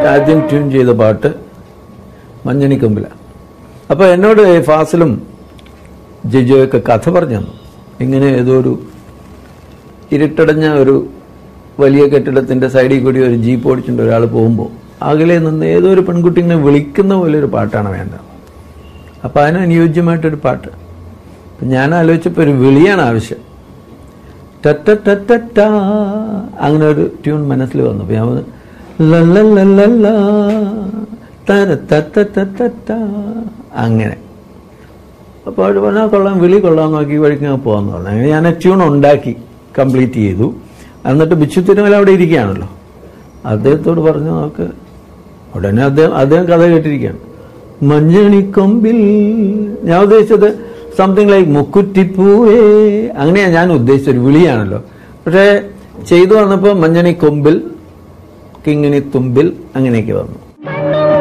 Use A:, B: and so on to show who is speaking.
A: ആദ്യം ട്യൂൺ ചെയ്ത പാട്ട് മഞ്ഞണിക്കൊമ്പിലാണ് അപ്പോൾ എന്നോട് ഫാസിലും ജിജോയൊക്കെ കഥ പറഞ്ഞു തന്നു ഇങ്ങനെ ഏതോ ഒരു ഇരുട്ടടഞ്ഞ ഒരു വലിയ കെട്ടിടത്തിന്റെ സൈഡിൽ കൂടി ഒരു ജീപ്പ് ഓടിച്ചുകൊണ്ട് ഒരാൾ പോകുമ്പോൾ അകലെ നിന്ന് ഏതോ ഒരു പെൺകുട്ടി ഇങ്ങനെ വിളിക്കുന്ന പോലെ ഒരു പാട്ടാണ് വേണ്ടത് അപ്പം അതിന് അനുയോജ്യമായിട്ടൊരു പാട്ട് അപ്പം ഞാൻ ആലോചിച്ചപ്പോൾ ഒരു വിളിയാണ് ആവശ്യം ടറ്റ അങ്ങനെ ഒരു ട്യൂൺ മനസ്സിൽ വന്നു അപ്പം ഞാൻ പറഞ്ഞു, ലല്ലല്ലല്ലല്ലാ, തരത്തത്തത്തത്തത്ത. അങ്ങനെ അപ്പോൾ അവർ പറഞ്ഞാൽ കൊള്ളാം വിളി കൊള്ളാം നോക്കി വഴിക്ക് ഞാൻ പോകാമെന്ന് പറഞ്ഞു അങ്ങനെ ഞാൻ ട്യൂൺ ഉണ്ടാക്കി കംപ്ലീറ്റ് ചെയ്തു എന്നിട്ട് ബിച്ചു തിരുമല അവിടെ ഇരിക്കുകയാണല്ലോ അദ്ദേഹത്തോട് പറഞ്ഞു നോക്ക് ഉടനെ അദ്ദേഹം അദ്ദേഹം കഥ കേട്ടിരിക്കുകയാണ് മഞ്ഞണിക്കൊമ്പിൽ ഞാൻ ഉദ്ദേശിച്ചത് സംതിങ് ലൈക്ക് മുക്കുറ്റിപ്പൂവേ അങ്ങനെയാണ് ഞാൻ ഉദ്ദേശിച്ചത് ഒരു വിളിയാണല്ലോ പക്ഷേ ചെയ്തു വന്നപ്പോൾ മഞ്ഞണിക്കൊമ്പിൽ കിങ്ങിണി തുമ്പിൽ അങ്ങനെയൊക്കെ വന്നു